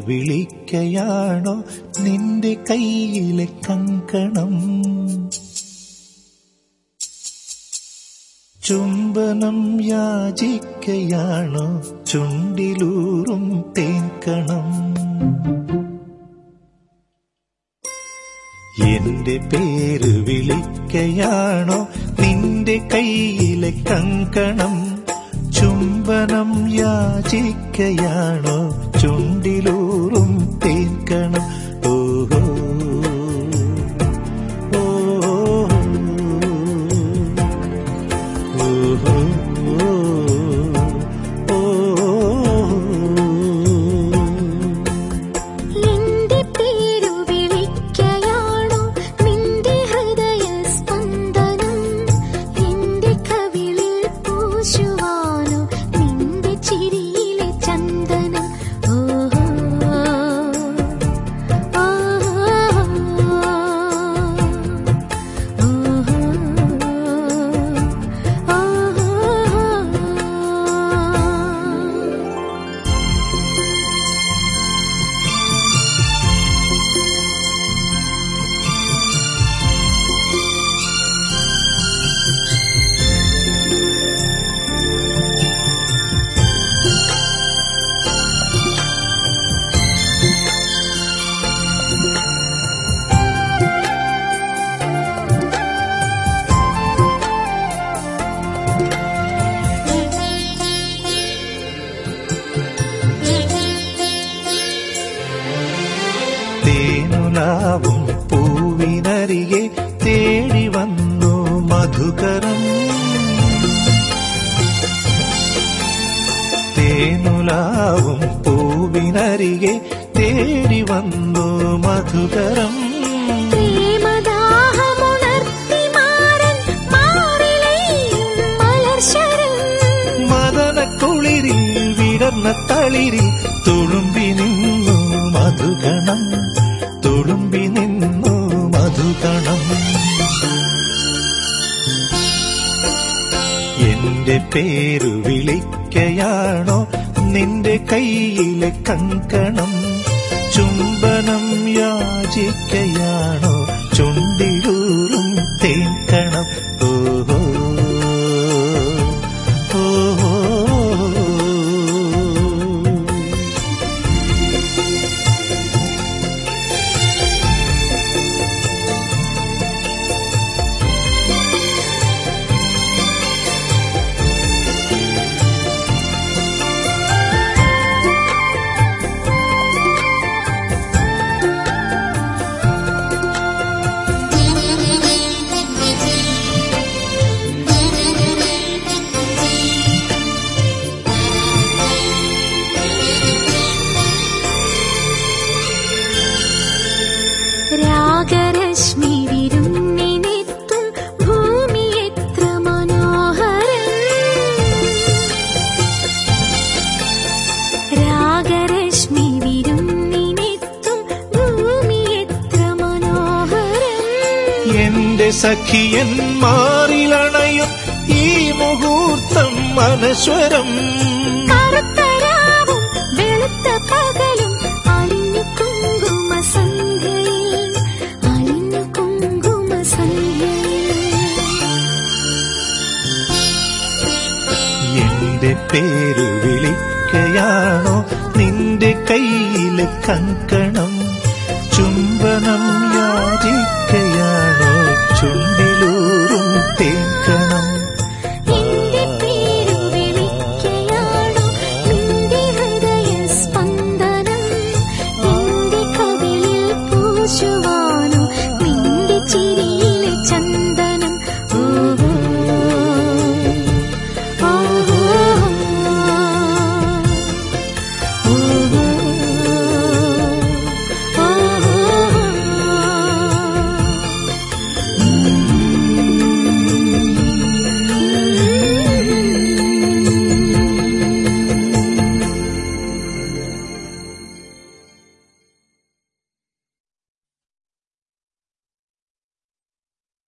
വിളിക്കയാണോ നിന്റെ കയ്യിലെ കങ്കണം ചുംബനം യാചിക്കയാണോ ചുണ്ടിലൂറും തേൻകണം എന്റെ പേര് വിളിക്കയാണോ നിന്റെ കയ്യിലെ കങ്കണം ചുംബനം യാചിക്കയാണോ ചുണ്ടിലൂറും തേൻകണം ഓഹോ ഓഹോ നിന്റെ പേരു വിളിക്കയാണോ നിന്റെ ഹൃദയ സ്പന്ദനം എന്റെ കവിളിൽ പൂശുവാനോ നിന്റെ ചിരിയിലെ ചന്ദനം ഓഹോ ഓഹോ തേനുലാവും പൂവിനരികെ തേടി വന്നു മധുകരം തേനുലാവും പൂവിനരികെ തേടി വന്നു മധുകരം പ്രേമദാഹമുണർത്തി മാറൻ മാറിലെയും മലർശരം മദനക്കുളിരിൽ വിടർന്ന തളിരിൽ തുളുമ്പി നിന്നു മധുഗണം തുളുമ്പി നിന്നു മധുഗണം എന്റെ പേരു വിളിക്കയാണോ നിന്റെ കയ്യിലെ കങ്കണം ചുംബനം യാചിക്കയാണോ ചുണ്ടിലൂറും തേക്കണം ഓഹോ ഓഹോ രാഗരശ്മി വിരുന്നിനെത്തും ഭൂമി എത്ര മനോഹരം രാഗരശ്മി വിരുന്നിനെത്തും ഭൂമി എത്ര മനോഹരം എന്റെ സഖിയൻ മാറിലണയും ഈ മുഹൂർത്തം മനസ്വരം കറുത്തരാവും വെളുത്ത പകലും അലിഞ്ഞു കുങ്കുമ സന്ധ്യയിൽ അലിഞ്ഞു കുങ്കുമ സന്ധ്യയിൽ എന്റെ പേര് വിളിക്കയാണോ നിന്റെ കയ്യിലെ കങ്കണം ചുംബനം യാചിക്കയാണോ ചുണ്ടിലൂറും തേക്കണം